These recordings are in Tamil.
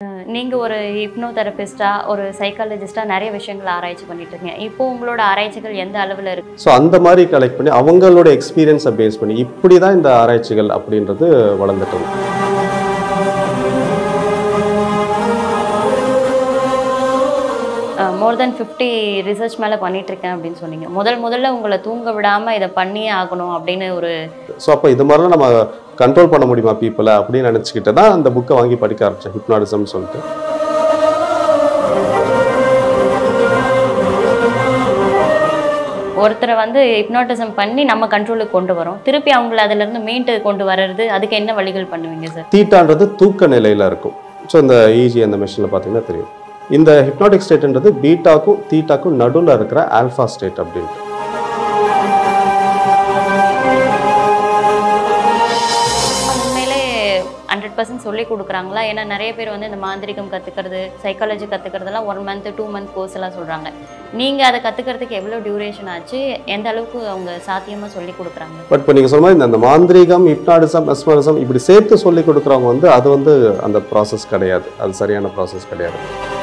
நீங்கள் ஒரு ஹிப்னோ தெரபிஸ்டாக ஒரு சைக்காலஜிஸ்டாக நிறைய விஷயங்கள் ஆராய்ச்சி பண்ணிட்டு இருக்கீங்க இப்போ உங்களோட ஆராய்ச்சிகள் எந்த அளவில் இருக்கு ஸோ அந்த மாதிரி கலெக்ட் பண்ணி அவங்களோட எக்ஸ்பீரியன்ஸை பேஸ் பண்ணி இப்படி தான் இந்த ஆராய்ச்சிகள் அப்படின்றது வளர்ந்துட்டு இருக்கு. மோர் தென் ஃபிஃப்டி ரிசர்ச் மேலே பண்ணிட்டு இருக்கேன் அப்படின்னு சொன்னீங்க முதல் முதல்ல உங்களை தூங்க விடாமல் இதை பண்ணியே ஆகணும் அப்படின்னு ஒரு ஸோ அப்போ இது மாதிரிலாம் நம்ம கண்ட்ரோல் பண்ண முடியுமா பீப்புளை அப்படின்னு நினச்சிக்கிட்டு தான் அந்த புக்கை வாங்கி படிக்க ஆரம்பித்தேன் ஹிப்னாடிசம்னு சொல்லிட்டு ஒருத்தரை வந்து ஹிப்னாட்டிசம் பண்ணி நம்ம கண்ட்ரோலுக்கு கொண்டு வரோம் திருப்பி அவங்கள அதிலிருந்து மீண்டு கொண்டு வர்றது அதுக்கு என்ன வழிகள் பண்ணுவீங்க சார் தீட்டான்றது தூக்க நிலையில் இருக்கும் ஸோ இந்த ஈஜி அந்த மிஷினில் பார்த்தீங்கன்னா தெரியும் இந்த ஹிப்னாட்டிக் ஸ்டேட்ன்றது பீட்டாக்கும் தீட்டாக்கும் நடுவில் இருக்கிற ஆல்ஃபா ஸ்டேட் அப்படின்ட்டு உண்மையிலே ஹண்ட்ரட் பர்சன்ட் சொல்லி கொடுக்குறாங்களா ஏன்னா நிறைய பேர் வந்து இந்த மாந்திரிகம் கற்றுக்கிறது சைக்காலஜி கற்றுக்கிறதெல்லாம் one month two month course எல்லாம் சொல்கிறாங்க நீங்கள் அதை கற்றுக்கிறதுக்கு எவ்வளோ டியூரேஷன் ஆச்சு எந்த அளவுக்கு அவங்க சாத்தியமாக சொல்லி கொடுக்குறாங்க பட் இப்போ நீங்கள் சொன்ன மாதிரி இந்த- இந்த மாந்திரீகம் ஹிப்னாடிசம் எஸ்மரிசம் இப்படி சேர்த்து சொல்லி கொடுக்குறவங்க வந்து அது வந்து அந்த ப்ராசஸ் கிடையாது அது சரியான ப்ராசஸ் கிடையாது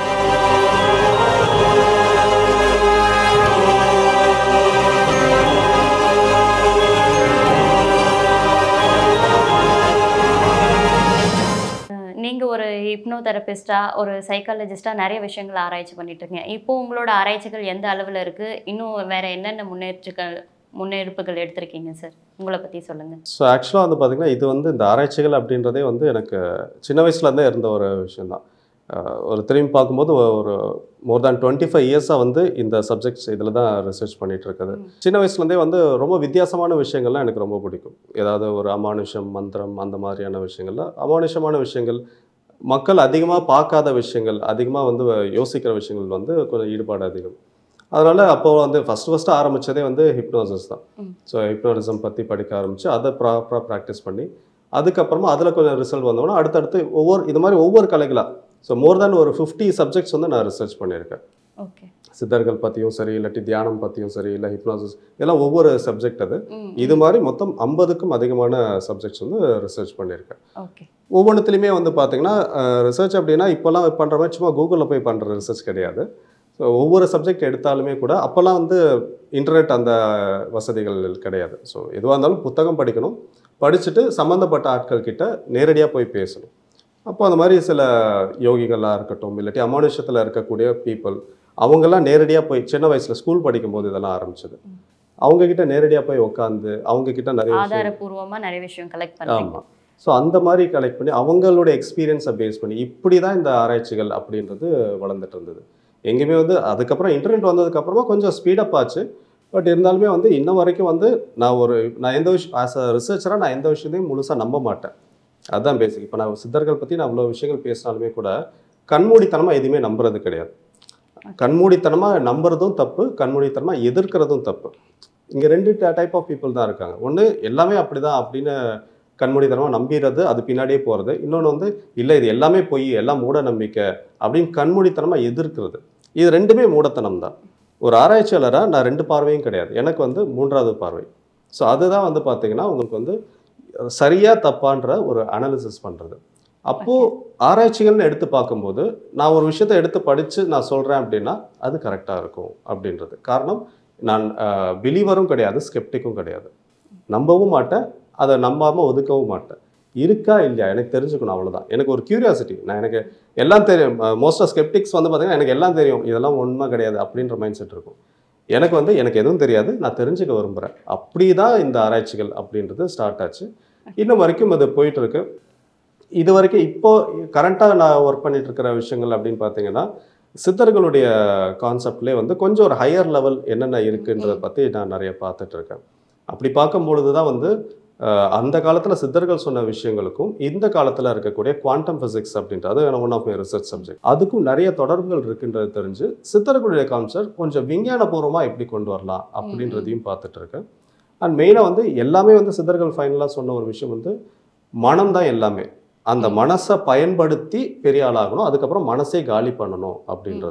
நீங்கள் ஒரு ஹிப்னோ தெரபிஸ்டாக ஒரு சைக்காலஜிஸ்டாக நிறைய விஷயங்கள் ஆராய்ச்சி பண்ணிட்டு இருக்கீங்க இப்போ உங்களோட ஆராய்ச்சிகள் எந்த அளவில் இருக்குது இன்னும் வேற என்னென்ன முன்னேற்றங்கள் முன்னெடுப்புகள் எடுத்திருக்கீங்க சார் உங்களை பற்றி சொல்லுங்கள் ஸோ ஆக்சுவலாக வந்து பார்த்தீங்கன்னா இது வந்து இந்த ஆராய்ச்சிகள் அப்படின்றதே வந்து எனக்கு சின்ன வயசுலேருந்தே இருந்த ஒரு விஷயந்தான் அஹ் ஒரு திரும்பி பார்க்கும்போது ஒரு மோர் தேன் டுவெண்ட்டி ஃபைவ் இயர்ஸாக வந்து இந்த சப்ஜெக்ட்ஸ் இதில் தான் ரிசர்ச் பண்ணிட்டு இருக்குது ம். சின்ன வயசுலேருந்தே வந்து ரொம்ப வித்தியாசமான விஷயங்கள்லாம் எனக்கு ரொம்ப பிடிக்கும் ஏதாவது ஒரு அமானுஷம் மந்திரம் அந்த மாதிரியான விஷயங்கள்ல அமானுஷமான விஷயங்கள் மக்கள் அதிகமாக பார்க்காத விஷயங்கள் அதிகமாக வந்து யோசிக்கிற விஷயங்கள் வந்து கொஞ்சம் ஈடுபாடு அதிகம் அதனால் அப்போ வந்து ஃபஸ்ட் ஃபஸ்ட்டு ஆரம்பித்ததே வந்து ஹிப்னோசிஸ் தான் ம். ஸோ ஹிப்னோட்டிசம் பற்றி படிக்க ஆரம்பித்து அதை ப்ராப்பராக ப்ராக்டிஸ் பண்ணி அதுக்கப்புறமா அதில் கொஞ்சம் ரிசல்ட் வந்தோன்னா அடுத்தடுத்து ஒவ்வொரு இது மாதிரி ஒவ்வொரு கலைகளாக ஸோ மோர் தேன் ஒரு ஃபிஃப்டி சப்ஜெக்ட்ஸ் வந்து நான் ரிசர்ச் பண்ணியிருக்கேன் ஓகே சித்தர்கள் பற்றியும் சரி இல்லாட்டி தியானம் பற்றியும் சரி இல்லை ஹிப்னாசிஸ் இதெல்லாம் ஒவ்வொரு சப்ஜெக்ட் அது ம் இது மாதிரி மொத்தம் ஐம்பதுக்கும் அதிகமான சப்ஜெக்ட்ஸ் வந்து ரிசர்ச் பண்ணியிருக்கேன் ஓகே ஒவ்வொன்றுத்துலையுமே வந்து பார்த்தீங்கன்னா ரிசர்ச் அப்படின்னா இப்போல்லாம் பண்ணுற மாதிரி சும்மா கூகுளில் போய் பண்ணுற ரிசர்ச் கிடையாது ஸோ ஒவ்வொரு சப்ஜெக்ட் எடுத்தாலுமே கூட அப்போல்லாம் வந்து இன்டர்நெட் அந்த வசதிகள் கிடையாது ஸோ எதுவாக இருந்தாலும் புத்தகம் படிக்கணும் படிச்சுட்டு சம்மந்தப்பட்ட ஆட்கள் கிட்ட நேரடியாக போய் பேசணும் அப்போ அந்த மாதிரி சில யோகிகளாக இருக்கட்டும் இல்லாட்டி அமானுஷத்தில் இருக்கக்கூடிய பீப்புள் அவங்கெல்லாம் நேரடியாக போய் சின்ன வயசில் ஸ்கூல் படிக்கும்போது இதெல்லாம் ஆரம்பிச்சது அவங்க கிட்ட நேரடியாக போய் உட்காந்து அவங்க கிட்ட நிறைய விஷயம் ஆதாரபூர்வமா நிறைய விஷயம் கலெக்ட் பண்ணுறீங்க ஆமாம் ஸோ அந்த மாதிரி கலெக்ட் பண்ணி அவங்களோட எக்ஸ்பீரியன்ஸை பேஸ் பண்ணி இப்படி தான் இந்த ஆராய்ச்சிகள் அப்படின்றது வளர்ந்துட்டு இருந்தது எங்கேயுமே வந்து அதுக்கப்புறம் இன்டர்நெட் வந்ததுக்கப்புறமா கொஞ்சம் ஸ்பீடப் ஆச்சு பட் இருந்தாலுமே வந்து இன்ன வரைக்கும் வந்து நான் ஒரு நான் எந்த விஷயம் ஆஸ் அ ரிசர்ச்சராக நான் எந்த விஷயத்தையும் முழுசாக நம்ப மாட்டேன் அதுதான் பேசிக் இப்போ நான் சித்தர்கள் பற்றி நான் அவ்வளோ விஷயங்கள் பேசினாலுமே கூட கண்மூடித்தனமாக எதுவுமே நம்புறது கிடையாது கண்மூடித்தனமாக நம்புறதும் தப்பு கண்மூடித்தனமாக எதிர்க்கிறதும் தப்பு இங்கே ரெண்டு டைப் ஆஃப் பீப்புள் தான் இருக்காங்க ஒன்று எல்லாமே அப்படிதான் அப்படின்னு கண்மூடித்தனமாக நம்பிடுறது அது பின்னாடியே போகிறது இன்னொன்று வந்து இல்லை இது எல்லாமே பொய் எல்லாம் மூட நம்பிக்கை அப்படின்னு கண்மூடித்தனமாக எதிர்க்கிறது இது ரெண்டுமே மூடத்தனம் தான் ஒரு ஆராய்ச்சியாளராக நான் ரெண்டு பார்வையும் கிடையாது எனக்கு வந்து மூன்றாவது பார்வை ஸோ அதுதான் வந்து பார்த்தீங்கன்னா உங்களுக்கு வந்து சரியா தப்பான்ற ஒரு அனாலிசிஸ் பண்ணுறது அப்போது ஆராய்ச்சிகள்னு எடுத்து பார்க்கும்போது நான் ஒரு விஷயத்தை எடுத்து படித்து நான் சொல்கிறேன் அப்படின்னா அது கரெக்டாக இருக்கும் அப்படின்றது காரணம் நான் பிலீவரும் கிடையாது ஸ்கெப்டிக்கும் கிடையாது நம்பவும் மாட்டேன் அதை நம்பாமல் ஒதுக்கவும் மாட்டேன் இருக்கா இல்லையா எனக்கு தெரிஞ்சுக்கணும் அவ்வளவுதான் எனக்கு ஒரு கியூரியாசிட்டி நான் எனக்கு எல்லாம் தெரியும் மோஸ்ட் ஆஃப் ஸ்கெப்டிக்ஸ் வந்து பார்த்தீங்கன்னா எனக்கு எல்லாம் தெரியும் இதெல்லாம் உண்மை கிடையாது அப்படின்ற மைண்ட் செட் இருக்கும் எனக்கு வந்து எனக்கு எதுவும் தெரியாது நான் தெரிஞ்சுக்க விரும்புகிறேன் அப்படி தான் இந்த ஆராய்ச்சிகள் அப்படின்றது ஸ்டார்ட் ஆச்சு இன்னும் வரைக்கும் அது போயிட்டு இருக்கு இது வரைக்கும் இப்போ கரண்ட்டாக நான் ஒர்க் பண்ணிட்டு இருக்கிற விஷயங்கள் அப்படின்னு பார்த்தீங்கன்னா சித்தர்களுடைய கான்செப்ட்லேயே வந்து கொஞ்சம் ஒரு ஹையர் லெவல் என்னென்ன இருக்குன்றத பற்றி நான் நிறைய பார்த்துட்டு இருக்கேன் அப்படி பார்க்கும் பொழுது தான் வந்து அஹ், அந்த காலத்தில் சித்தர்கள் சொன்ன விஷயங்களுக்கும் இந்த காலத்தில் இருக்கக்கூடிய குவாண்டம் ஃபிசிக்ஸ் அப்படின்றது one of my research subject அதுக்கும் நிறைய தொடர்புகள் இருக்குன்றது தெரிஞ்சு சித்தர்களுடைய கான்செப்ட் கொஞ்சம் விஞ்ஞானபூர்வமாக எப்படி கொண்டு வரலாம் அப்படின்றதையும் பார்த்துட்டு இருக்கேன் அண்ட் மெயினாக வந்து எல்லாமே வந்து சித்தர்கள் ஃபைனலாக சொன்ன ஒரு விஷயம் வந்து மனம் தான் எல்லாமே அந்த மனசை பயன்படுத்தி பெரிய ஆளாகணும் அதுக்கப்புறம் மனசே காலி பண்ணணும் அப்படின்றது தான்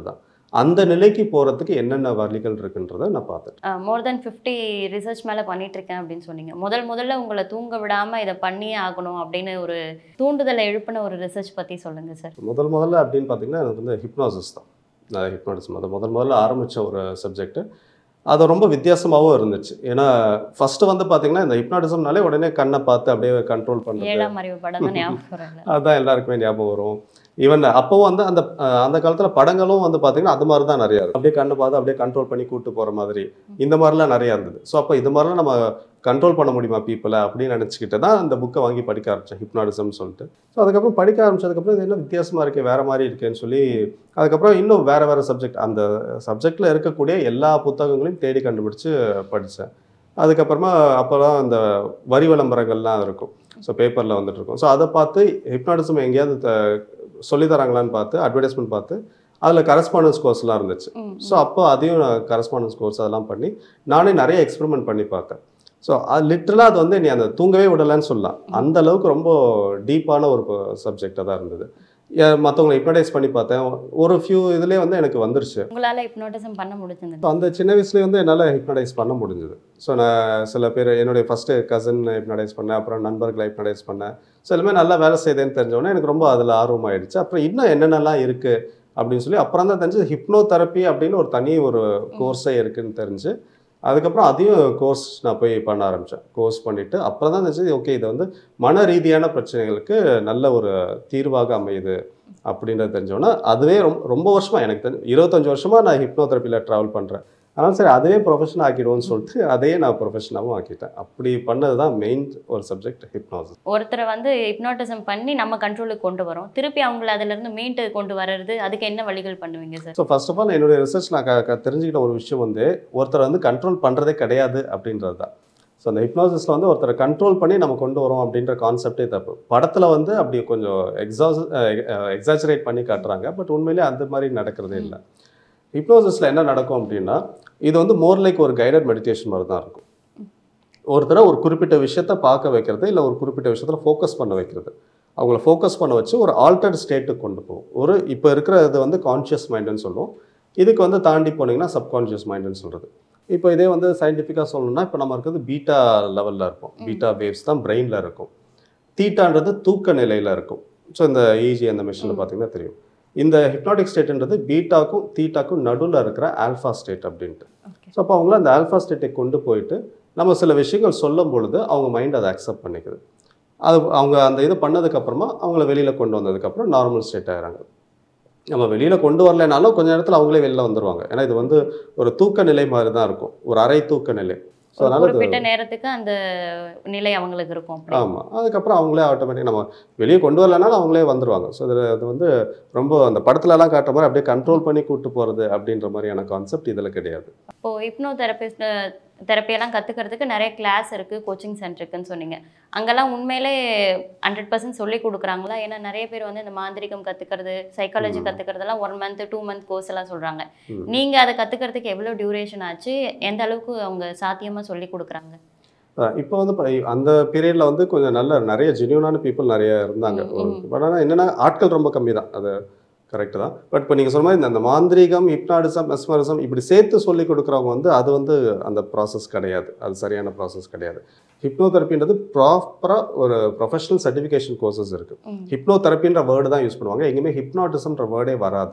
அந்த நிலைக்கு போகிறதுக்கு என்னென்ன வழிகள் இருக்குன்றதை நான் பார்த்துட்டேன் மோர் தென் ஃபிஃப்டி ரிசர்ச் மேலே பண்ணிட்டு இருக்கேன் அப்படின்னு சொன்னீங்க முதல் முதல்ல உங்களை தூங்க விடாமல் இதை பண்ணியே ஆகணும் அப்படின்னு ஒரு தூண்டுதலை எழுப்பின ஒரு ரிசர்ச் பற்றி சொல்லுங்கள் சார் முதல் முதல்ல அப்படின்னு பார்த்தீங்கன்னா எனக்கு வந்து ஹிப்னாசிஸ் தான் நான் ஹிப்னாட்டிசம் அது முதல் முதல்ல ஆரம்பித்த ஒரு சப்ஜெக்ட் அது ரொம்ப வித்தியாசமாகவும் இருந்துச்சு ஏன்னா ஃபர்ஸ்ட் வந்து பார்த்தீங்கன்னா இந்த ஹிப்னாட்டிசம்னாலே உடனே கண்ணை பார்த்து அப்படியே கண்ட்ரோல் பண்ணுறது ஏழாம் அறிவு படம் தான் ஞாபகம் வரல அதுதான் எல்லாருக்குமே ஞாபகம் வரும் ஈவன் அப்போவும் வந்து அந்த அஹ், அந்த காலத்தில் படங்களும் வந்து பார்த்தீங்கன்னா அது மாதிரி தான் நிறையா இருக்கும் அப்படியே கண்ணு பார்த்து அப்படியே கண்ட்ரோல் பண்ணி கூட்டு போகிற மாதிரி இந்த மாதிரிலாம் நிறையா இருந்தது ஸோ அப்போ இது மாதிரிலாம் நம்ம கண்ட்ரோல் பண்ண முடியுமா பீப்புளை அப்படின்னு நினச்சிக்கிட்டு தான் அந்த புக்கை வாங்கி படிக்க ஆரம்பித்தேன் ஹிப்னாட்டிசம்னு சொல்லிட்டு ஸோ அதுக்கப்புறம் படிக்க ஆரம்பிச்சதுக்கப்புறம் இது என்ன வித்தியாசமாக இருக்கே வேறு மாதிரி இருக்கேன்னு சொல்லி அதுக்கப்புறம் இன்னும் வேறு வேறு சப்ஜெக்ட் அந்த சப்ஜெக்டில் இருக்கக்கூடிய எல்லா புத்தகங்களையும் தேடி கண்டுபிடிச்சு படித்தேன் அதுக்கப்புறமா அப்போலாம் அந்த வரி விளம்பரங்கள்லாம் இருக்கும் ஸோ பேப்பரில் வந்துட்டு இருக்கும் ஸோ அதை பார்த்து ஹிப்னாட்டிசம் எங்கேயாவது த- சொல்லித் தராங்களான்னு பார்த்து அட்வர்டைஸ்மெண்ட் பார்த்து அதில் கரஸ்பாண்டன்ஸ் கோர்ஸ்லாம் இருந்துச்சு ம், ஸோ அப்போ அதையும் நான் கரஸ்பாண்டன்ஸ் கோர்ஸ் அதெல்லாம் பண்ணி நானே நிறைய எக்ஸ்பெரிமெண்ட் பண்ணி பார்த்தேன் ஸோ அது லிட்டரலாக அது வந்து நீ அந்த தூங்கவே விடலைன்னு சொல்லலாம் அந்த அளவுக்கு ரொம்ப டீப்பான ஒரு சப்ஜெக்டாக தான் இருந்தது மற்றவங்களை ஹிப்னடைஸ் பண்ணி பார்த்தேன் ஒரு ஃபியூ இதுலேயே வந்து எனக்கு வந்துருச்சு உங்களால் ஹிப்னோட்டிசம் பண்ண முடிஞ்சது ஸோ அந்த சின்ன வயசுலேயே வந்து என்னால் ஹிப்னடைஸ் பண்ண முடிஞ்சுது ஸோ நான் சில பேர் என்னுடைய ஃபஸ்ட்டு கசின் ஹிப்னடைஸ் பண்ணேன் அப்புறம் நண்பர்களை ஹிப்னடைஸ் பண்ணேன் ஸோ எல்லாமே நல்லா வேலை செய்தேன்னு தெரிஞ்சோடனே எனக்கு ரொம்ப அதில் ஆர்வமாயிடுச்சு அப்புறம் இன்னும் என்னென்னலாம் இருக்குது அப்படின்னு சொல்லி அப்புறம் தான் தெரிஞ்சு ஹிப்னோ தெரப்பி அப்படின்னு ஒரு தனி ஒரு கோர்ஸே இருக்குன்னு தெரிஞ்சு அதுக்கப்புறம் அதையும் கோர்ஸ் நான் போய் பண்ண ஆரம்பித்தேன் கோர்ஸ் பண்ணிவிட்டு அப்புறம் தான் தெரிஞ்சது ஓகே இது வந்து மன ரீதியான பிரச்சனைகளுக்கு நல்ல ஒரு தீர்வாக அமையுது அப்படின்றது தெரிஞ்சோன்னா அதுவே ரொம்ப ரொம்ப வருஷமாக எனக்கு தெரிஞ்சு இருபத்தஞ்சு வருஷமாக நான் ஹிப்னோ தெரப்பியில் ட்ராவல் பண்ணுறேன் அதனால் சரி அதுவே ப்ரொஃபஷன் ஆக்கிடுவோம்னு சொல்லிட்டு அதையே நான் ப்ரொஃபஷனாகவும் ஆக்கிட்டேன் அப்படி பண்ணது தான் மெயின் ஒரு சப்ஜெக்ட் ஹிப்னாசிஸ் ஒருத்தரை வந்து ஹிப்னோட்டிசம் பண்ணி நம்ம கண்ட்ரோலுக்கு கொண்டு வரோம் திருப்பி அவங்கள அதிலிருந்து மீண்டு கொண்டு வர்றது அதுக்கு என்ன வழிகள் பண்ணுவீங்க sir so first of all என்னுடைய ரிசர்ச் நான் க- க- தெரிஞ்சுக்கிட்ட ஒரு விஷயம் வந்து ஒருத்தரை வந்து கண்ட்ரோல் பண்ணுறதே கிடையாது அப்படின்றது தான் ஸோ அந்த ஹிப்னாசிஸில் வந்து ஒருத்தரை கண்ட்ரோல் பண்ணி நம்ம கொண்டு வரோம் அப்படின்ற கான்செப்டே தப்பு படத்தில் வந்து அப்படி கொஞ்சம் எக்ஸாஸ் எக்ஸாஜரேட் பண்ணி காட்டுறாங்க பட் உண்மையிலே அந்த மாதிரி நடக்கிறதே இல்லை ஹிப்னோசிஸில் என்ன நடக்கும் அப்படின்னா இது வந்து மோர் லைக் ஒரு கைடட் மெடிடேஷன் மாதிரி தான் இருக்கும் ஒருத்தரை ஒரு குறிப்பிட்ட விஷயத்த பார்க்க வைக்கிறது இல்லை ஒரு குறிப்பிட்ட விஷயத்தில் ஃபோக்கஸ் பண்ண வைக்கிறது அவங்கள ஃபோக்கஸ் பண்ண வச்சு ஒரு ஆல்டர்ட் ஸ்டேட்டுக்கு கொண்டு போகும் ஒரு இப்போ இருக்கிற இது வந்து கான்ஷியஸ் மைண்டுன்னு சொல்லுவோம் இதுக்கு வந்து தாண்டி போனீங்கன்னா சப்கான்ஷியஸ் மைண்டுன்னு சொல்கிறது இப்போ இதே வந்து சயின்டிஃபிக்காக சொல்லணும்னா இப்போ நம்ம இருக்கிறது பீட்டா லெவலில் இருப்போம் பீட்டா வேவ்ஸ் தான் பிரெயினில் இருக்கும் தீட்டான்றது தூக்க நிலையில் இருக்கும் ஸோ இந்த ஈஜி அந்த மிஷினில் பார்த்தீங்கன்னா தெரியும் இந்த ஹிப்னாட்டிக் ஸ்டேட்ன்றது பீட்டாக்கும் தீட்டாக்கும் நடுவில் இருக்கிற ஆல்ஃபா ஸ்டேட் அப்படின்ட்டு ஓகே ஸோ அப்போ அவங்கள அந்த ஆல்ஃபா ஸ்டேட்டை கொண்டு போயிட்டு நம்ம சில விஷயங்கள் சொல்லும் பொழுது அவங்க மைண்ட் அதை அக்செப்ட் பண்ணிக்குது அது அவங்க அந்த இது பண்ணதுக்கப்புறமா அவங்கள வெளியில் கொண்டு வந்ததுக்கப்புறம் நார்மல் ஸ்டேட் ஆகிறாங்க நம்ம வெளியில் கொண்டு வரலைனாலும் கொஞ்ச நேரத்தில் அவங்களே வெளில வந்துருவாங்க ஏன்னா இது வந்து ஒரு தூக்க நிலை மாதிரி தான் இருக்கும் ஒரு அரை தூக்க நிலை ஸோ ஒரு அதனால் இது குறிப்பிட்ட நேரத்துக்கு அந்த நிலை அவங்களுக்கு இருக்கும் அப்படி. ஆமாம் அதுக்கப்புறம் அவங்களே ஆட்டோமேட்டிக் நம்ம வெளியே கொண்டு வரலனாலும் அவங்களே வந்துருவாங்க ஸோ இது அது வந்து ரொம்ப அந்த படத்துலலாம் காட்டுற மாதிரி அப்படியே கண்ட்ரோல் பண்ணி கூட்டு போகிறது அப்படின்ற மாதிரியான கான்செப்ட் இதில் கிடையாது இப்போ ஹிப்னோ தெரபிஸ்ட் தெரப்பியெல்லாம் கற்றுக்கிறதுக்கு நிறைய கிளாஸ் இருக்குது கோச்சிங் சென்டர் இருக்குன்னு சொன்னீங்க அங்கெல்லாம் உண்மையிலே ஹண்ட்ரட் பர்சன்ட் சொல்லி கொடுக்குறாங்களா ஏன்னா நிறைய பேர் வந்து இந்த மாந்திரிகம் கற்றுக்கிறது சைக்காலஜி ம். கற்றுக்கிறதெல்லாம் one month two month course எல்லாம் சொல்கிறாங்க ம். நீங்கள் அதை கற்றுக்கிறதுக்கு எவ்வளோ டியூரேஷன் ஆச்சு எந்த அளவுக்கு அவங்க சாத்தியமாக சொல்லி கொடுக்குறாங்க அஹ் இப்போ வந்து ப- அந்த பீரியட்ல வந்து கொஞ்சம் நல்ல நிறைய ஜென்யூனான பீப்புள் நிறைய இருந்தாங்க ம், ம். பட் ஆனால் என்னன்னா ஆட்கள் ரொம்ப கம்மி தான் அது கரெக்ட் தான் பட் இப்போ நீங்கள் சொன்ன மாதிரி இந்த- இந்த மாந்திரீகம் ஹிப்னாடிசம் மெஸ்மரிசம் இப்படி சேர்த்து சொல்லி கொடுக்குறவங்க வந்து அது வந்து அந்த ப்ராசஸ் கிடையாது அது சரியான ப்ராசஸ் கிடையாது ஹிப்னோதெரப்பின்றது ப்ராப்பராக ஒரு ப்ரொஃபஷனல் சர்டிஃபிகேஷன் கோர்சஸ் இருக்கு ம். ஹிப்னோதெரப்பின்ற வேர்டு தான் யூஸ் பண்ணுவாங்க எங்கேயுமே ஹிப்னாட்டிசம்ன்ற வேர்டே வராது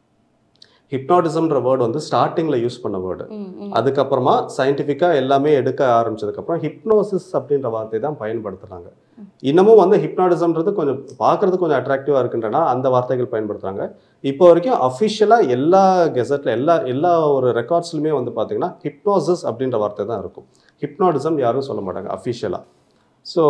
ஹிப்னாட்டிசம்ன்ற வேர்டு வந்து ஸ்டார்டிங்கில் யூஸ் பண்ண வேர்டு ம், ம். அதுக்கப்புறமா சயின்டிஃபிக்காக எல்லாமே எடுக்க ஆரம்பிச்சதுக்கப்புறம் ஹிப்னோசிஸ் அப்படின்ற வார்த்தை தான் பயன்படுத்துகிறாங்க இன்னமும் வந்து ஹிப்னாட்டிசம்ன்றது கொஞ்சம் பார்க்கறதுக்கு கொஞ்சம் அட்ராக்டிவாக இருக்குன்றனா அந்த வார்த்தைகள் பயன்படுத்துகிறாங்க இப்போ வரைக்கும் அஃபிஷியலாக எல்லா கெசட்டில் எல்லா எல்லா ஒரு ரெக்கார்ட்ஸ்லையுமே வந்து பார்த்தீங்கன்னா ஹிப்னோசிஸ் அப்படின்ற வார்த்தை தான் இருக்கும் ஹிப்னாட்டிசம் யாரும் சொல்ல மாட்டாங்க அஃபிஷியலாக ஸோ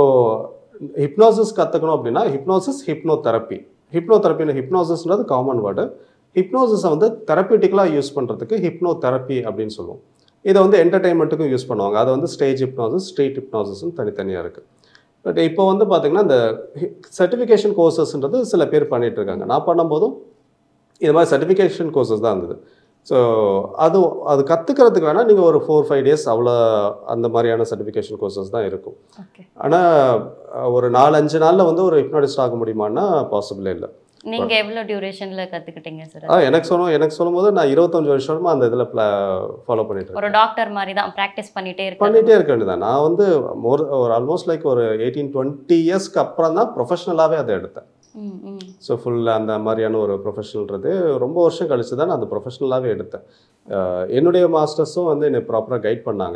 ஹிப்னோசிஸ் கற்றுக்கணும் அப்படின்னா ஹிப்னோசிஸ் ஹிப்னோ தெரப்பி ஹிப்னோ தெரப்பின்னு ஹிப்னோசிஸ்ன்றது காமன் வேர்டு ஹிப்னோசிஸை வந்து தெரப்பிட்டிக்கலாக யூஸ் பண்ணுறதுக்கு ஹிப்னோ தெரப்பி அப்படின்னு சொல்லுவோம் இதை வந்து என்டர்டைன்மெண்ட்டுக்கும் யூஸ் பண்ணுவாங்க அது வந்து ஸ்டேஜ் ஹிப்னோசிஸ் ஸ்ட்ரீட் ஹிப்னோசிஸ்னு தனித்தனியாக இருக்குது பட் இப்போ வந்து பார்த்தீங்கன்னா இந்த சர்டிஃபிகேஷன் கோர்சஸ்ன்றது சில பேர் பண்ணிட்டு இருக்காங்க நான் பண்ணும்போதும் இது மாதிரி சர்டிஃபிகேஷன் கோர்சஸ் தான் இருந்தது ஸோ அது அது கற்றுக்கிறதுக்கு வேணால் நீங்கள் ஒரு ஃபோர் ஃபைவ் டேஸ் அவ்வளோ அந்த மாதிரியான சர்டிஃபிகேஷன் கோர்சஸ் தான் இருக்கும் ஓகே ஆனால் ஒரு நாலஞ்சு நாளில் வந்து ஒரு ஹிப்னாட்டிஸ்ட் ஆக முடியுமான்னா பாசிபிளே இல்லை நீங்க எவ்வளவு டியூரேஷன்ல கத்துக்கிட்டீங்க சார் ஆ எனக்கு சொல்லும் எனக்கு சொல்லும்போது நான் இருபத்தஞ்சு வருஷமா அந்த இதில் ஃபாலோ பண்ணிட்டு இருக்கேன் ஒரு டாக்டர் மாதிரி தான் ப்ராக்டிஸ் பண்ணிட்டே இருக்காங்க பண்ணிட்டே இருக்க வேண்டியதான் நான் வந்து மோர் ஒரு ஆல்மோஸ்ட் லைக் ஒரு எயிட்டீன் டுவெண்ட்டி இயர்ஸ்க்கு அப்புறம் தான் ப்ரொஃபஷனலாகவே அதை எடுத்தேன் ம் ம் ஸோ ஃபுல் அந்த மாதிரியான ஒரு ப்ரொஃபஷனல்ன்றது ரொம்ப வருஷம் கழிச்சு தான் நான் அந்த ப்ரொஃபஷனலாகவே எடுத்தேன் அஹ் என்னுடைய மாஸ்டர்ஸும் வந்து என்னை ப்ராப்பராக கைட் பண்ணாங்க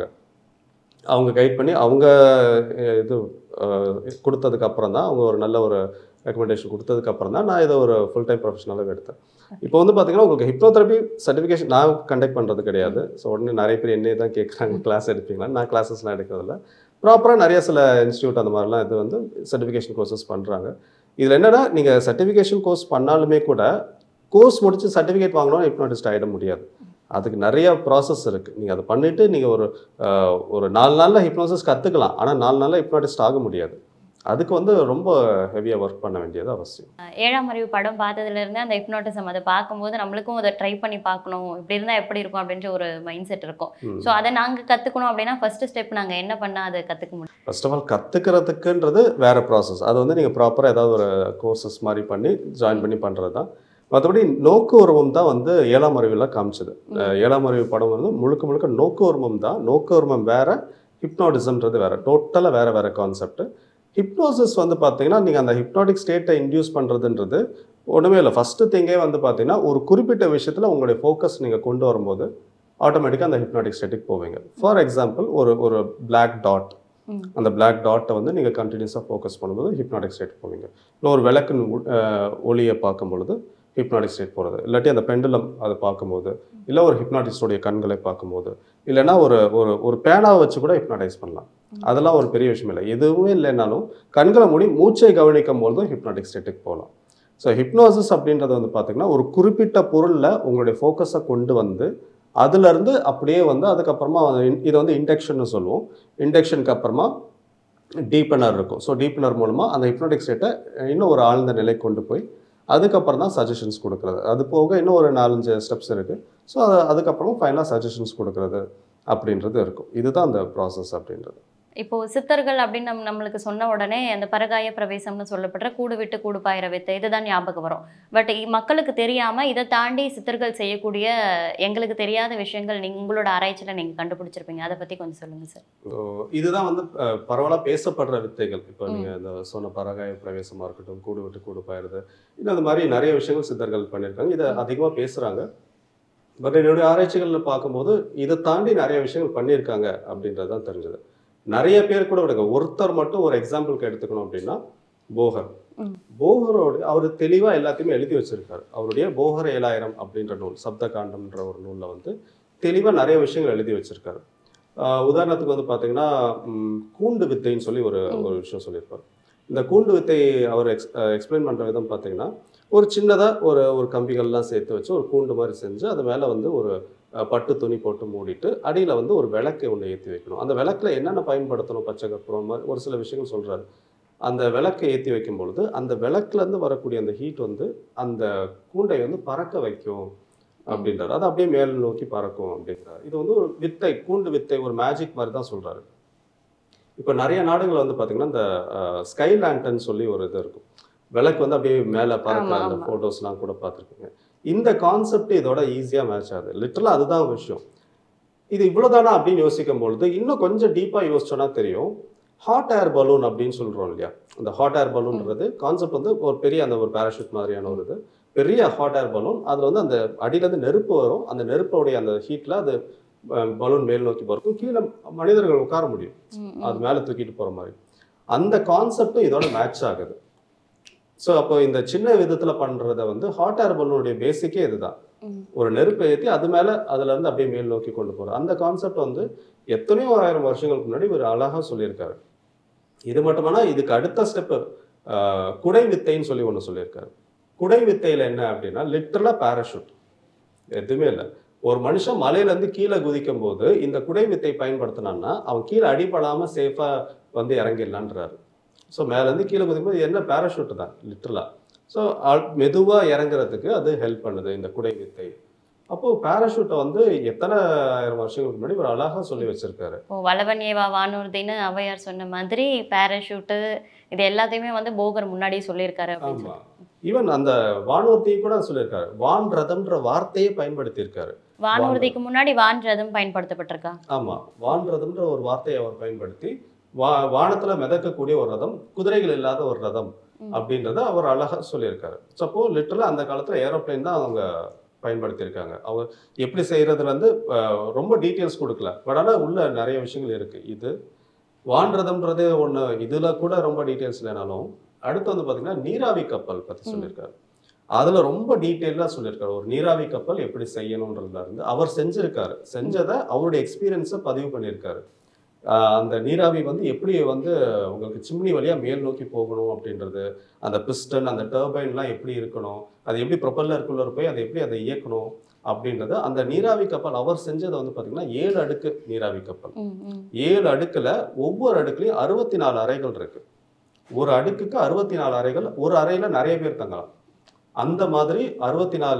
அவங்க கைட் பண்ணி அவங்க அஹ், இது அஹ், கொடுத்ததுக்கு அப்புறம் தான் அவங்க ஒரு நல்ல ஒரு ரெக்கமெண்டேஷன் கொடுத்ததுக்கு அப்புறம் தான் நான் இதை ஒரு ஃபுல் டைம் ப்ரொஃபஷனலாகவே எடுத்தேன் இப்போ வந்து பார்த்தீங்கன்னா உங்களுக்கு ஹிப்னோதெரபி சர்டிஃபிகேஷன் நான் கண்டக்ட் பண்ணுறது கிடையாது ஸோ உடனே நிறைய பேர் என்னையே தான் கேட்குறாங்க கிளாஸ் எடுப்பீங்களா நான் கிளாஸஸ்லாம் எடுக்கிறதில்ல ப்ராப்பராக நிறைய சில இன்ஸ்டியூட் அந்த மாதிரிலாம் இது வந்து சர்டிஃபிகேஷன் கோர்சஸ் பண்ணுறாங்க இதில் என்னன்னா நீங்கள் சர்டிஃபிகேஷன் கோர்ஸ் பண்ணாலுமே கூட கோர்ஸ் முடிச்சு சர்டிஃபிகேட் வாங்கணும்னு ஹிப்னோட்டிஸ்ட் ஆகிட முடியாது அதுக்கு நிறைய ப்ராசஸ் இருக்குது நீங்கள் அதை பண்ணிவிட்டு நீங்கள் ஒரு அஹ், ஒரு நாலு நாளில் ஹிப்னோசிஸ் கற்றுக்கலாம் ஆனால் நாலு நாளில் ஹிப்னோட்டிஸ்ட் ஆக முடியாது அதுக்கு வந்து ரொம்ப ஹெவியாக ஒர்க் பண்ண வேண்டியது அவசியம் ஏழாம் அறிவு படம் பார்த்ததுல இருந்து அந்த ஹிப்னோட்டிசம் அதை பார்க்கும்போது நம்மளுக்கும் அதை ட்ரை பண்ணி பார்க்கணும் இப்படி இருந்தா எப்படி இருக்கும் அப்படின்ற ஒரு மைண்ட் செட் இருக்கும் ம். ஸோ அதை நாங்க கத்துக்கணும் அப்படின்னா ஃபர்ஸ்ட் ஸ்டெப் நாங்க என்ன பண்ணா அதை கத்துக்க முடியும் ஃபர்ஸ்ட் ஆஃப் ஆல் கற்றுக்கிறதுக்குன்றது வேற ப்ராசஸ் அது வந்து நீங்கள் ப்ராப்பராக ஏதாவது ஒரு கோர்சஸ் மாதிரி பண்ணி ஜாயின் பண்ணி பண்ணுறது தான் மற்றபடி நோக்கு உருவம் தான் வந்து ஏழாம் அறிவில் காமிச்சது அஹ் ஏழாம் அறிவு படம் வந்து முழுக்க முழுக்க நோக்கு உருவம் தான் நோக்கு உருவம் வேற ஹிப்னாட்டிசம்ன்றது வேற டோட்டலாக வேற வேற கான்செப்ட் ஹிப்னோசிஸ் வந்து பார்த்தீங்கன்னா நீங்கள் அந்த ஹிப்னாட்டிக் ஸ்டேட்டை இன்டியூஸ் பண்ணுறதுன்றது ஒன்றுமே இல்லை ஃபஸ்ட்டு திங்கே வந்து பார்த்தீங்கன்னா ஒரு குறிப்பிட்ட விஷயத்தில் உங்களுடைய ஃபோக்கஸ் நீங்கள் கொண்டு வரும்போது ஆட்டோமேட்டிக்காக அந்த ஹிப்னாட்டிக் ஸ்டேட்டுக்கு போவீங்க ஃபார் எக்ஸாம்பிள் ஒரு ஒரு பிளாக் டாட் ம். அந்த பிளாக் டாட்டை வந்து நீங்கள் கண்டினியூஸாக ஃபோக்கஸ் பண்ணும்போது ஹிப்னாட்டிக் ஸ்டேட் போவீங்க இல்லை ஒரு விளக்கு ஒளியை பார்க்கும் பொழுது ஹிப்னாட்டிக் ஸ்டேட் போகிறது இல்லாட்டி அந்த பெண்டுலம் அதை பார்க்கும்போது இல்லை ஒரு ஹிப்னாட்டிஸ்டோடைய கண்களை பார்க்கும்போது இல்லைன்னா ஒரு ஒரு ஒரு பேனாவை வச்சு கூட ஹிப்னாடைஸ் பண்ணலாம் அதெல்லாம் ஒரு பெரிய விஷயம் இல்லை எதுவுமே இல்லைனாலும் கண்களை மூடி மூச்சை கவனிக்கும் போது ஹிப்னாட்டிக் ஸ்டேட்டுக்கு போகலாம் ஸோ ஹிப்னோசிஸ் அப்படின்றது வந்து பார்த்தீங்கன்னா ஒரு குறிப்பிட்ட பொருளில் உங்களுடைய ஃபோக்கஸை கொண்டு வந்து அதுலேருந்து அப்படியே வந்து அதுக்கப்புறமா இன்- இதை வந்து இண்டக்ஷன்னு சொல்லுவோம் இண்டக்ஷனுக்கு அப்புறமா டீப்பனர் இருக்கும் ஸோ டீப்பனர் மூலமாக அந்த ஹிப்னோட்டிக் ஸ்டேட்டை இன்னும் ஒரு ஆழ்ந்த நிலை கொண்டு போய் அதுக்கப்புறம் தான் சஜஷன்ஸ் கொடுக்குறது அது போக இன்னும் ஒரு நாலஞ்சு ஸ்டெப்ஸ் இருக்குது ஸோ அது அதுக்கப்புறமா ஃபைனலாக சஜஷன்ஸ் கொடுக்குறது அப்படின்றது இருக்கும் இதுதான் அந்த ப்ராசஸ் அப்படின்றது இப்போ சித்தர்கள் அப்படின்னு நம்ம நம்மளுக்கு சொன்ன உடனே அந்த பரகாய பிரவேசம்னு சொல்லப்படுற கூடு விட்டு கூடு பாயிர வித்தை இதுதான் ஞாபகம் வரும் பட் மக்களுக்கு தெரியாம இதை தாண்டி சித்தர்கள் செய்யக்கூடிய எங்களுக்கு தெரியாத விஷயங்கள் நீங்க உங்களோட ஆராய்ச்சியில நீங்க கண்டுபிடிச்சிருப்பீங்க அதை பத்தி கொஞ்சம் சொல்லுங்க சார் ஸோ இதுதான் வந்து அஹ், பரவலா பேசப்படுற வித்தைகள் இப்போ ம். நீங்கள் இந்த சொன்ன பரகாய பிரவேசமாக இருக்கட்டும் கூடு விட்டு கூடு பாயிருது இன்னும் அந்த மாதிரி நிறைய விஷயங்கள் சித்தர்கள் பண்ணியிருக்காங்க இதை அதிகமாக பேசுகிறாங்க பட் என்னுடைய ஆராய்ச்சிகளில் பார்க்கும்போது இதை தாண்டி நிறைய விஷயங்கள் பண்ணியிருக்காங்க அப்படின்றது தான் தெரிஞ்சது நிறைய பேர் கூட விடுங்க ஒருத்தர் மட்டும் ஒரு எக்ஸாம்பிளுக்கு எடுத்துக்கணும் அப்படின்னா போகர் ம். போகரோட அவர் தெளிவாக எல்லாத்தையுமே எழுதி வச்சிருக்காரு அவருடைய போகர் ஏழாயிரம் அப்படின்ற நூல் சப்த காண்டம்ன்ற ஒரு நூலில் வந்து தெளிவாக நிறைய விஷயங்கள் எழுதி வச்சிருக்காரு ஆஹ் உதாரணத்துக்கு வந்து பார்த்தீங்கன்னா ம், கூண்டு வித்தைன்னு சொல்லி ஒரு ம். ஒரு விஷயம் சொல்லியிருப்பார் இந்த கூண்டு வித்தை அவர் எக்ஸ் எக்ஸ்பிளைன் பண்ணுற விதம் பார்த்தீங்கன்னா ஒரு சின்னதாக ஒரு ஒரு கம்பிகள்லாம் சேர்த்து வச்சு ஒரு கூண்டு மாதிரி செஞ்சு அது மேலே வந்து ஒரு அஹ், பட்டு துணி போட்டு மூடிட்டு அடியில் வந்து ஒரு விளக்கை ஒன்று ஏற்றி வைக்கணும் அந்த விளக்குல என்னென்ன பயன்படுத்தணும் பச்சை கற்பூரம் மாதிரி ஒரு சில விஷயங்கள் சொல்கிறாரு அந்த விளக்கை ஏற்றி வைக்கும் பொழுது அந்த விளக்குலேருந்து வரக்கூடிய அந்த ஹீட் வந்து அந்த கூண்டை வந்து பறக்க வைக்கும் அப்படின்றாரு அது அப்படியே மேல் நோக்கி பறக்கும் அப்படின்றாரு இது வந்து ஒரு வித்தை கூண்டு வித்தை ஒரு மேஜிக் மாதிரி தான் சொல்றாரு இப்போ நிறைய நாடுகள் வந்து பார்த்தீங்கன்னா இந்த ஸ்கை லேண்டன் சொல்லி ஒரு இது இருக்கும் விளக்கு வந்து அப்படியே மேலே பறக்க ஆமா, அந்த ஆமா. ஃபோட்டோஸ்லாம் கூட பார்த்துருக்கீங்க இந்த கான்செப்ட் இதோட ஈஸியாக மேட்ச் ஆகுது லிட்டரலாக அதுதான் விஷயம் இது இவ்வளோதானா அப்படின்னு யோசிக்கும் பொழுது இன்னும் கொஞ்சம் டீப்பாக யோசிச்சோன்னா தெரியும் ஹாட் ஏர் பலூன் அப்படின்னு சொல்கிறோம் இல்லையா அந்த ஹாட் ஏர் பலூன்றது கான்செப்ட் வந்து ஒரு பெரிய அந்த ஒரு பேராஷூட் மாதிரியான ஒரு இது பெரிய ஹாட் ஏர் பலூன் அதில் வந்து அந்த அடியிலேருந்து நெருப்பு வரும் அந்த நெருப்போடைய அந்த ஹீட்டில் அது பலூன் மேல் நோக்கி பறக்கும் கீழே மனிதர்கள் உட்கார முடியும் ம், ம். அது மேலே தூக்கிட்டு போகிற மாதிரி அந்த கான்செப்டும் இதோட மேட்ச் ஆகுது ஸோ அப்போ இந்த சின்ன விதத்தில் பண்ணுறத வந்து ஹாட் ஏர் பலூனுடைய பேசிக்கே இதுதான் ம். ஒரு நெருப்பை ஏற்றி அது மேலே அதுலேருந்து அப்படியே மேல் நோக்கி கொண்டு போகிறோம் அந்த கான்செப்ட் வந்து எத்தனையோ ஆயிரம் வருஷங்களுக்கு முன்னாடி ஒரு அழகாக சொல்லியிருக்காரு இது மட்டுமானா இதுக்கு அடுத்த ஸ்டெப்பு குடை வித்தைன்னு சொல்லி ஒன்று சொல்லியிருக்காரு குடை வித்தையில் என்ன அப்படின்னா லிட்டரலாக பேராஷூட் எதுவுமே இல்லை ஒரு மனுஷன் மலையிலேருந்து கீழே குதிக்கும் போது இந்த குடை வித்தை பயன்படுத்தினான்னா அவன் கீழே அடிபடாமல் சேஃபாக வந்து இறங்கிடலான்றாரு ஸோ மேலேருந்து கீழே குதிக்கும் போது என்ன பேராஷூட் தான் லிட்டரலாக ஸோ மெதுவாக இறங்குறதுக்கு அது ஹெல்ப் பண்ணுது இந்த குடை வித்தை அப்போ பேராஷூட்டை வந்து எத்தனை ஆயிரம் வருஷங்களுக்கு முன்னாடி ஒரு அழகா சொல்லி வச்சிருக்காரு இப்போ வளவன் ஏவா வானூர்தின்னு ஔவையார் சொன்ன மாதிரி பேராஷூட்டு இது எல்லாத்தையுமே வந்து போகர் முன்னாடியே சொல்லியிருக்காரு அப்படின்னு ஆமா ஈவன் அந்த வானூர்த்தியை கூட சொல்லியிருக்காரு வான் ரதம்ன்ற வார்த்தையே பயன்படுத்தியிருக்காரு வானூர்திக்கு முன்னாடி வான் ரதம் பயன்படுத்தப்பட்டிருக்கா ஆமா வான் ரதம்ன்ற ஒரு வார்த்தையை அவர் பயன்படுத்தி வா வானத்துல மிதக்கக்கூடிய ஒரு ரதம் குதிரைகள் இல்லாத ஒரு ரதம் ம். அப்படின்றத அவர் அழகா சொல்லியிருக்காரு சப்போ லிட்டரலா அந்த காலத்துல ஏரோப்ளேன் தான் அவங்க பயன்படுத்தியிருக்காங்க அவங்க எப்படி செய்யறதுல இருந்து அஹ், ரொம்ப டீட்டெயில்ஸ் கொடுக்கல பட் ஆனா உள்ள நிறைய விஷயங்கள் இருக்கு இது வான் ரதம்ன்றதே ஒண்ணு இதுல கூட ரொம்ப டீட்டெயில்ஸ் இல்லைனாலும் அடுத்து வந்து பாத்தீங்கன்னா நீராவி கப்பல் பத்தி ம். சொல்லியிருக்காரு அதுல ரொம்ப டீட்டெயிலாக சொல்லியிருக்காரு ஒரு நீராவி கப்பல் எப்படி செய்யணுன்றதுல இருந்து அவர் செஞ்சிருக்காரு செஞ்சதை அவருடைய எக்ஸ்பீரியன்ஸை பதிவு பண்ணியிருக்காரு ஆஹ் அந்த நீராவி வந்து எப்படி வந்து உங்களுக்கு சிம்னி வழியா மேல் நோக்கி போகணும் அப்படின்றது அந்த பிஸ்டன் அந்த டர்பைன்லாம் எப்படி இருக்கணும் அது எப்படி ப்ரொப்பல்லருக்குள்ள போய் அதை எப்படி அதை இயக்கணும் அப்படின்றது அந்த நீராவி கப்பல் அவர் செஞ்சதை வந்து பார்த்தீங்கன்னா ஏழு அடுக்கு நீராவி கப்பல் ம், ம். ஏழு அடுக்குல ஒவ்வொரு அடுக்குலையும் அறுபத்தி நாலு அறைகள் இருக்கு ஒரு அடுக்குக்கு அறுபத்தி நாலு அறைகள் ஒரு அறையில நிறைய பேர் தங்கலாம் அந்த மாதிரி அறுபத்தி நாலு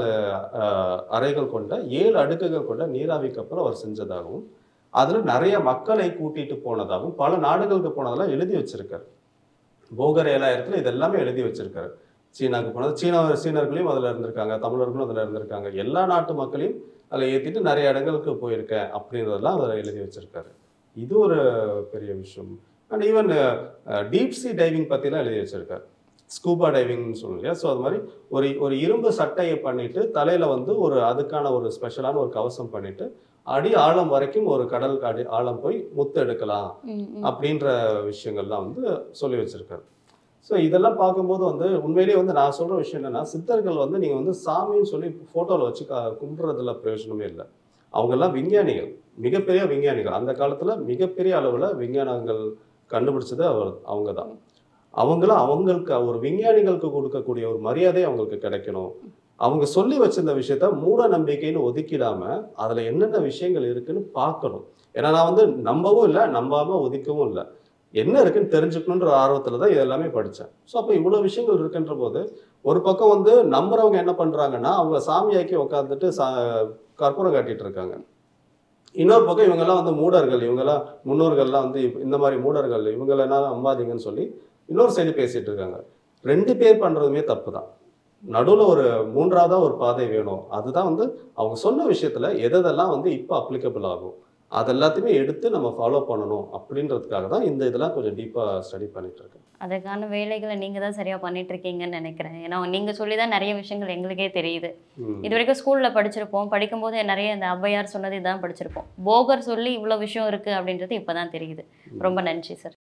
அறைகள் கொண்ட ஏழு அடுக்குகள் கொண்ட நீராவி கப்பல் அவர் செஞ்சதாகவும் அதுல நிறைய மக்களை கூட்டிட்டு போனதாகவும் பல நாடுகளுக்கு போனதெல்லாம் எழுதி வச்சிருக்காரு போகர் ஏழாயிரத்துல இது எல்லாமே எழுதி வச்சிருக்காரு சீனாக்கு போனது சீனா சீனர்களையும் அதுல இருந்திருக்காங்க தமிழர்களும் அதுல இருந்திருக்காங்க எல்லா நாட்டு மக்களையும் அதில் ஏத்திட்டு நிறைய இடங்களுக்கு போயிருக்கேன் அப்படின்றதெல்லாம் அதில் எழுதி வச்சிருக்காரு இது ஒரு பெரிய விஷயம் and even deep sea diving பற்றிலாம் எழுதி வச்சிருக்காரு ஸ்கூபா டைவிங்னு சொல்லுவோம் இல்லையா ஸோ அது மாதிரி ஒரு ஒரு இரும்பு சட்டையை பண்ணிட்டு தலையில வந்து ஒரு அதுக்கான ஒரு ஸ்பெஷலான ஒரு கவசம் பண்ணிட்டு அடி ஆழம் வரைக்கும் ஒரு கடல் அடி ஆழம் போய் முத்து எடுக்கலாம் ம், ம். அப்படின்ற விஷயங்கள்லாம் வந்து சொல்லி வச்சிருக்காரு ஸோ இதெல்லாம் பார்க்கும்போது வந்து உண்மையிலேயே வந்து நான் சொல்ற விஷயம் என்னன்னா சித்தர்கள் வந்து நீங்க வந்து சாமின்னு சொல்லி போட்டோல வச்சு கா- கும்பிடுறதுல பிரயோஜனமே இல்லை அவங்கெல்லாம் விஞ்ஞானிகள் மிகப்பெரிய விஞ்ஞானிகள் அந்த காலத்துல மிகப்பெரிய அளவுல விஞ்ஞானங்கள் கண்டுபிடிச்சது அவர் அவங்க தான் அவங்களும் அவங்களுக்கு ஒரு விஞ்ஞானிகளுக்கு கொடுக்கக்கூடிய ஒரு மரியாதை அவங்களுக்கு கிடைக்கணும் அவங்க சொல்லி வச்சிருந்த விஷயத்த மூட நம்பிக்கைன்னு ஒதுக்கிடாம அதுல என்னென்ன விஷயங்கள் இருக்குன்னு பார்க்கணும் ஏன்னா நான் வந்து நம்பவும் இல்லை நம்பாம ஒதுக்கவும் இல்லை என்ன இருக்குன்னு தெரிஞ்சுக்கணுன்ற ஆர்வத்துல தான் இது எல்லாமே படித்தேன் ஸோ அப்போ இவ்வளோ விஷயங்கள் இருக்குன்ற போது ஒரு பக்கம் வந்து நம்புறவங்க என்ன பண்றாங்கன்னா அவங்க சாமியாக்கி உட்காந்துட்டு சா கற்பூரம் காட்டிட்டு இருக்காங்க இன்னொரு பக்கம் இவங்கெல்லாம் வந்து மூடர்கள் இவங்கெல்லாம் முன்னோர்கள்லாம் வந்து இப்ப இந்த மாதிரி மூடர்கள் இவங்களெல்லாம் நம்பாதீங்கன்னு சொல்லி இன்னொரு சைடு பேசிட்டு இருக்காங்க ரெண்டு பேர் பண்றதுமே தப்பு தான் நடுவில் ஒரு மூன்றாவதா ஒரு பாதை வேணும் அதுதான் வந்து அவங்க சொன்ன விஷயத்துல எதெல்லாம் வந்து இப்போ அப்ளிகபிள் ஆகும் அது எல்லாத்தையுமே எடுத்து நம்ம ஃபாலோ பண்ணணும் அப்படின்றதுக்காக தான் இந்த இதெல்லாம் கொஞ்சம் டீப்பாக ஸ்டடி பண்ணிட்டு இருக்கேன் அதுக்கான வேலைகளை நீங்க தான் சரியா பண்ணிட்டு இருக்கீங்கன்னு நினைக்கிறேன் ஏன்னா நீங்க சொல்லி தான் நிறைய விஷயங்கள் எங்களுக்கே தெரியுது ம். இது வரைக்கும் ஸ்கூல்ல படிச்சிருப்போம் படிக்கும்போது நிறைய இந்த ஔவையார் சொன்னது இதான் படிச்சிருப்போம் போகர் சொல்லி இவ்வளவு விஷயம் இருக்கு அப்படின்றது இப்பதான் தெரியுது ரொம்ப நன்றி சார்